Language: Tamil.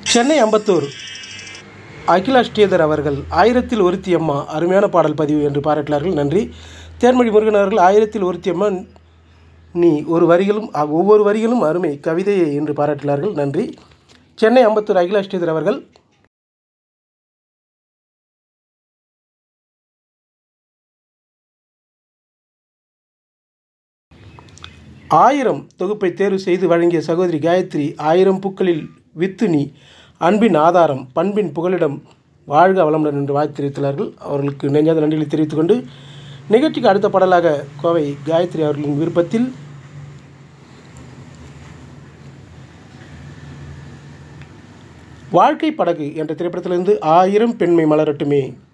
சென்னை அம்பத்தூர் அகிலா ஸ்ரீதர் அவர்கள் ஆயிரத்தில் ஒருத்தி அம்மா அருமையான பாடல் பதிவு என்று பாராட்டினார்கள் நன்றி தேன்மொழி முருகன் அவர்கள் ஆயிரத்தில் ஒருத்தி அம்மா நீ ஒரு வரிகளும் அ- ஒவ்வொரு வரிகளும் அருமை கவிதையை என்று பாராட்டினார்கள் நன்றி சென்னை அம்பத்தூர் அகிலா ஸ்ரீதர் அவர்கள் ஆயிரம் தொகுப்பை தேர்வு செய்து வழங்கிய சகோதரி காயத்ரி ஆயிரம் பூக்களில் வித்து நீ அன்பின் ஆதாரம் பண்பின் புகலிடம் வாழ்க வளமுடன் என்று வாழ்த்து தெரிவித்துள்ளார்கள் அவர்களுக்கு நெஞ்சாத நன்றிகளை தெரிவித்துக் கொண்டு நிகழ்ச்சிக்கு அடுத்த பாடலாக கோவை காயத்ரி அவர்களின் விருப்பத்தில் வாழ்க்கை படகு என்ற திரைப்படத்திலிருந்து ஆயிரம் பெண்மை மலரட்டுமே